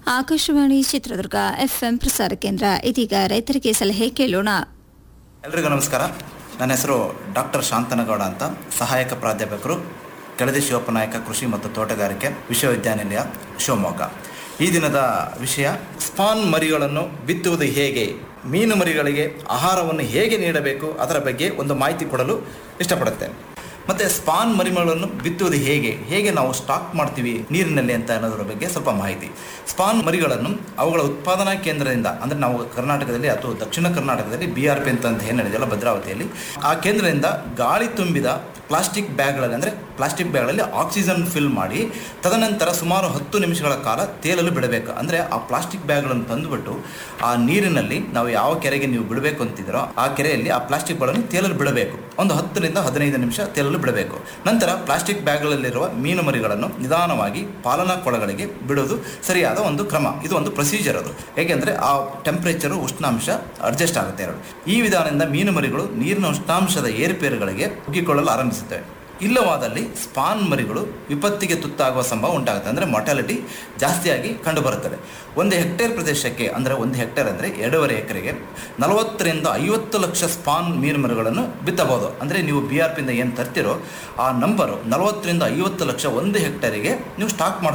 Akashvani Chitradurga FM ಪ್ರಸಾರ ಕೇಂದ್ರ ಇದೀಗ ರೈತರಿಗೆ ಸಲಹೆ ಕೇಳೋಣ ಎಲ್ರಿಗೂ ನಮಸ್ಕಾರ ನನ್ನ ಹೆಸರು ಡಾಕ್ಟರ್ ಶಾಂತನಗೌಡ ಅಂತ ಸಹಾಯಕ ಪ್ರಾಧ್ಯಾಪಕರು ಕೆಳದಿ ಶಿವಪ್ಪನಾಯಕ ಕೃಷಿ ಮತ್ತು ತೋಟಗಾರಿಕೆ ವಿಶ್ವವಿದ್ಯಾನಿಲಯ ಶಿವಮೊಗ್ಗ ಈ ದಿನದ ವಿಷಯ ಸ್ಪಾನ್ ಮರಿಗಳನ್ನು ಬಿತ್ತುವುದು ಹೇಗೆ ಮೀನು ಮರಿಗಳಿಗೆ ಆಹಾರವನ್ನು ಹೇಗೆ ನೀಡಬೇಕು ಅದರ ಬಗ್ಗೆ ಒಂದು ಮಾಹಿತಿ ಕೊಡಲು ಇಷ್ಟಪಡುತ್ತೇನೆ ಮತ್ತು ಸ್ಪಾನ್ ಮರಿಗಳನ್ನು ಬಿತ್ತುವುದು ಹೇಗೆ ಹೇಗೆ ನಾವು ಸ್ಟಾಕ್ ಮಾಡ್ತೀವಿ ನೀರಿನಲ್ಲಿ ಅಂತ ಅನ್ನೋದ್ರ ಬಗ್ಗೆ ಸ್ವಲ್ಪ ಮಾಹಿತಿ ಸ್ಪಾನ್ ಮರಿಗಳನ್ನು ಅವುಗಳ ಉತ್ಪಾದನಾ ಕೇಂದ್ರದಿಂದ ಅಂದರೆ ನಾವು ಕರ್ನಾಟಕದಲ್ಲಿ ಅಥವಾ ದಕ್ಷಿಣ ಕರ್ನಾಟಕದಲ್ಲಿ ಬಿ ಆರ್ ಪಿ ಅಂತ ಅಂತ ಏನು ಹೇಳಿದೆಯಲ್ಲ ಭದ್ರಾವತಿಯಲ್ಲಿ ಆ ಕೇಂದ್ರದಿಂದ ಗಾಳಿ ತುಂಬಿದ ಪ್ಲಾಸ್ಟಿಕ್ ಬ್ಯಾಗ್ಗಳಲ್ಲಿ ಅಂದರೆ ಪ್ಲಾಸ್ಟಿಕ್ ಬ್ಯಾಗ್ಗಳಲ್ಲಿ ಆಕ್ಸಿಜನ್ ಫಿಲ್ ಮಾಡಿ ತದನಂತರ ಸುಮಾರು ಹತ್ತು ನಿಮಿಷಗಳ ಕಾಲ ತೇಲಲು ಬಿಡಬೇಕು ಅಂದರೆ ಆ ಪ್ಲಾಸ್ಟಿಕ್ ಬ್ಯಾಗ್ಗಳನ್ನು ತಂದುಬಿಟ್ಟು ಆ ನೀರಿನಲ್ಲಿ ನಾವು ಯಾವ ಕೆರೆಗೆ ನೀವು ಬಿಡಬೇಕು ಅಂತಿದ್ದೀರೋ ಆ ಕೆರೆಯಲ್ಲಿ ಆ ಪ್ಲಾಸ್ಟಿಕ್ ಗಳನ್ನು ತೇಲಲು ಬಿಡಬೇಕು ಒಂದು ಹತ್ತರಿಂದ ಹದಿನೈದು ನಿಮಿಷ ತೇಲಲು ಬಿಡಬೇಕು ನಂತರ ಪ್ಲಾಸ್ಟಿಕ್ ಬ್ಯಾಗ್ಗಳಲ್ಲಿರುವ ಮೀನು ಮರಿಗಳನ್ನು ನಿಧಾನವಾಗಿ ಪಾಲನಾ ಕೊಳಗಳಿಗೆ ಬಿಡೋದು ಸರಿಯಾದ ಒಂದು ಕ್ರಮ ಇದು ಒಂದು ಪ್ರೊಸೀಜರ್ ಅದು ಏಕೆಂದರೆ ಆ ಟೆಂಪರೇಚರು ಉಷ್ಣಾಂಶ ಅಡ್ಜಸ್ಟ್ ಆಗುತ್ತೆ ಎರಡು ಈ ವಿಧಾನದಿಂದ ಮೀನು ಮರಿಗಳು ನೀರಿನ ಉಷ್ಣಾಂಶದ ಏರುಪೇರುಗಳಿಗೆ ಉಗ್ಗಿಕೊಳ್ಳಲು ಆರಂಭಿಸುತ್ತವೆ ಇಲ್ಲವಾದಲ್ಲಿ ಸ್ಪಾನ್ ಮರಿಗಳು ವಿಪತ್ತಿಗೆ ತುತ್ತಾಗುವ ಸಂಭವ ಉಂಟಾಗುತ್ತೆ ಅಂದರೆ ಮೊಟಾಲಿಟಿ ಜಾಸ್ತಿಯಾಗಿ ಕಂಡುಬರುತ್ತದೆ ಒಂದು ಹೆಕ್ಟೇರ್ ಪ್ರದೇಶಕ್ಕೆ ಅಂದರೆ ಒಂದು ಹೆಕ್ಟೇರ್ ಅಂದರೆ ಎರಡೂವರೆ ಎಕರೆಗೆ ನಲವತ್ತರಿಂದ ಐವತ್ತು ಲಕ್ಷ ಸ್ಪಾನ್ ಮೀನು ಮರಿಗಳನ್ನು ಬಿತ್ತಬಹುದು ಅಂದರೆ ನೀವು ಬಿ ಆರ್ ಪಿಯಿಂದ ಏನು ತರ್ತಿರೋ ಆ ನಂಬರು ನಲವತ್ತರಿಂದ ಐವತ್ತು ಲಕ್ಷ ಒಂದು ಹೆಕ್ಟೇರಿಗೆ ನೀವು ಸ್ಟಾಕ್ ಮಾಡ್ಕೊಂಡು